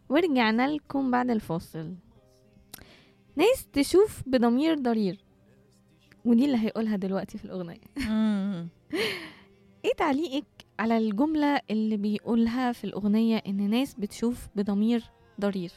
ورجعنا لكم بعد الفاصل ناس تشوف بضمير ضرير ودي اللي هيقولها دلوقتي في الأغنية مم. ايه تعليقك على الجملة اللي بيقولها في الأغنية إن ناس بتشوف بضمير ضرير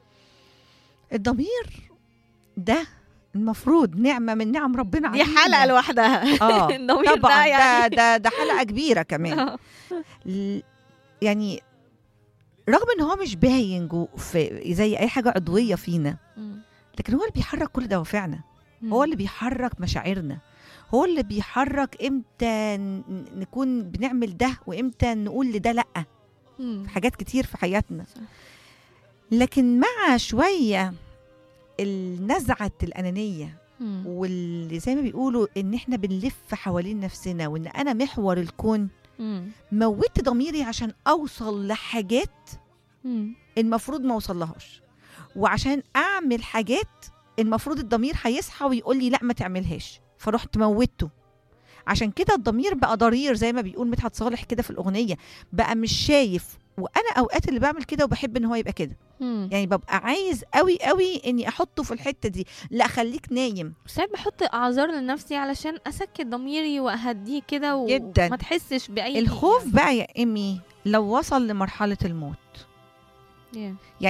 الضمير ده المفروض نعمة من نعم ربنا دي علينا حلقة لوحدها اه الضمير طبعا ده يعني ده ده ده حلقة كبيرة كمان آه. ل- يعني رغم ان هو مش باين جو في زي اي حاجة عضوية فينا مم. لكن هو اللي بيحرك كل دوافعنا مم. هو اللي بيحرك مشاعرنا هو اللي بيحرك امتى ن- نكون بنعمل ده وامتى نقول لده لا مم. في حاجات كتير في حياتنا صح. لكن مع شوية النزعة الأنانية مم. واللي زي ما بيقولوا إن إحنا بنلف حوالين نفسنا وإن أنا محور الكون مم. موتت ضميري عشان أوصل لحاجات مم. المفروض ما أوصلهاش وعشان أعمل حاجات المفروض الضمير هيصحى ويقول لي لا ما تعملهاش فرحت موتته عشان كده الضمير بقى ضرير زي ما بيقول مدحت صالح كده في الأغنية بقى مش شايف وأنا أوقات اللي بعمل كده وبحب إن هو يبقى كده مم. يعني ببقى عايز قوي قوي اني احطه في الحته دي لا خليك نايم ساعات بحط اعذار لنفسي علشان اسكت ضميري واهديه كده و- جداً. وما تحسش باي الخوف بقى يا ايمي لو وصل لمرحله الموت Yeah.